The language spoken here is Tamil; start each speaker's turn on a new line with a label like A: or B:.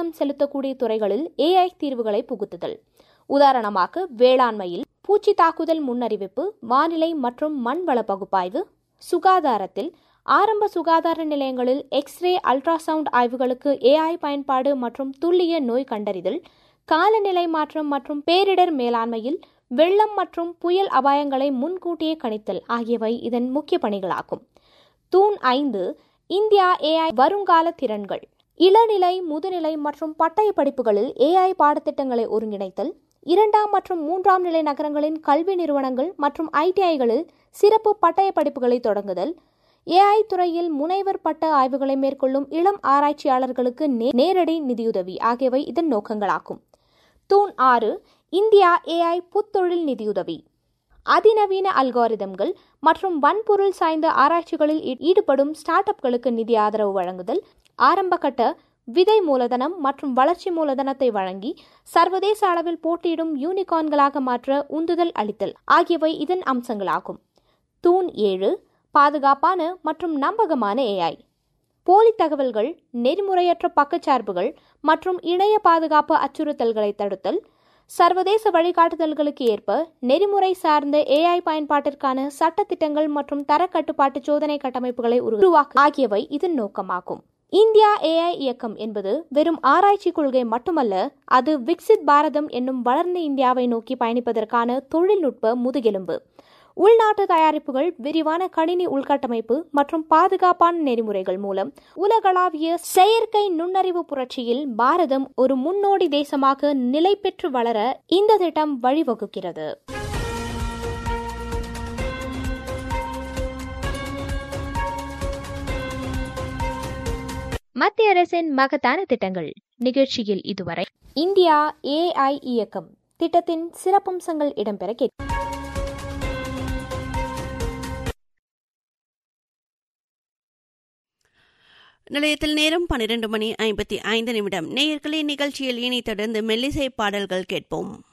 A: தாக்கம் செலுத்தக்கூடிய துறைகளில் ஏஐ தீர்வுகளை புகுத்துதல் உதாரணமாக வேளாண்மையில் பூச்சி தாக்குதல் முன்னறிவிப்பு வானிலை மற்றும் மண்வள பகுப்பாய்வு சுகாதாரத்தில் ஆரம்ப சுகாதார நிலையங்களில் எக்ஸ்ரே அல்ட்ராசவுண்ட் ஆய்வுகளுக்கு ஏஐ பயன்பாடு மற்றும் துல்லிய நோய் கண்டறிதல் காலநிலை மாற்றம் மற்றும் பேரிடர் மேலாண்மையில் வெள்ளம் மற்றும் புயல் அபாயங்களை முன்கூட்டியே கணித்தல் ஆகியவை இதன் முக்கிய பணிகளாகும் தூண் ஐந்து இந்தியா ஏஐ வருங்கால திறன்கள் இளநிலை முதுநிலை மற்றும் பட்டய படிப்புகளில் ஏஐ பாடத்திட்டங்களை ஒருங்கிணைத்தல் இரண்டாம் மற்றும் மூன்றாம் நிலை நகரங்களின் கல்வி நிறுவனங்கள் மற்றும் ஐடிஐகளில் சிறப்பு பட்டய படிப்புகளை தொடங்குதல் ஏஐ துறையில் முனைவர் பட்ட ஆய்வுகளை மேற்கொள்ளும் இளம் ஆராய்ச்சியாளர்களுக்கு நேரடி நிதியுதவி ஆகியவை இதன் நோக்கங்களாகும் தூண் ஆறு இந்தியா ஏஐ புத்தொழில் நிதியுதவி அதிநவீன அல்காரிதம்கள் மற்றும் வன்பொருள் சாய்ந்த ஆராய்ச்சிகளில் ஈடுபடும் ஸ்டார்ட் அப்களுக்கு நிதி ஆதரவு வழங்குதல் ஆரம்பகட்ட விதை மூலதனம் மற்றும் வளர்ச்சி மூலதனத்தை வழங்கி சர்வதேச அளவில் போட்டியிடும் யூனிகார்ன்களாக மாற்ற உந்துதல் அளித்தல் ஆகியவை இதன் அம்சங்களாகும் தூண் ஏழு பாதுகாப்பான மற்றும் நம்பகமான ஏஐ போலி தகவல்கள் நெறிமுறையற்ற பக்கச்சார்புகள் மற்றும் இணைய பாதுகாப்பு அச்சுறுத்தல்களை தடுத்தல் சர்வதேச வழிகாட்டுதல்களுக்கு ஏற்ப நெறிமுறை சார்ந்த ஏஐ பயன்பாட்டிற்கான சட்டத்திட்டங்கள் மற்றும் தரக்கட்டுப்பாட்டு சோதனை கட்டமைப்புகளை உருவாக்க ஆகியவை இதன் நோக்கமாகும் இந்தியா ஏஐ இயக்கம் என்பது வெறும் ஆராய்ச்சி கொள்கை மட்டுமல்ல அது விக்சித் பாரதம் என்னும் வளர்ந்த இந்தியாவை நோக்கி பயணிப்பதற்கான தொழில்நுட்ப முதுகெலும்பு உள்நாட்டு தயாரிப்புகள் விரிவான கணினி உள்கட்டமைப்பு மற்றும் பாதுகாப்பான நெறிமுறைகள் மூலம் உலகளாவிய செயற்கை நுண்ணறிவு புரட்சியில் பாரதம் ஒரு முன்னோடி தேசமாக நிலை பெற்று வளர இந்த திட்டம் வழிவகுக்கிறது மத்திய அரசின் மகத்தான திட்டங்கள் நிகழ்ச்சியில் இதுவரை இந்தியா ஏஐ இயக்கம் திட்டத்தின் சிறப்பம்சங்கள் இடம்பெற கேட்கும்
B: நிலையத்தில் நேரம் பன்னிரண்டு மணி ஐம்பத்தி ஐந்து நிமிடம் நேயர்களே நிகழ்ச்சியில் இனி தொடர்ந்து மெல்லிசை பாடல்கள் கேட்போம்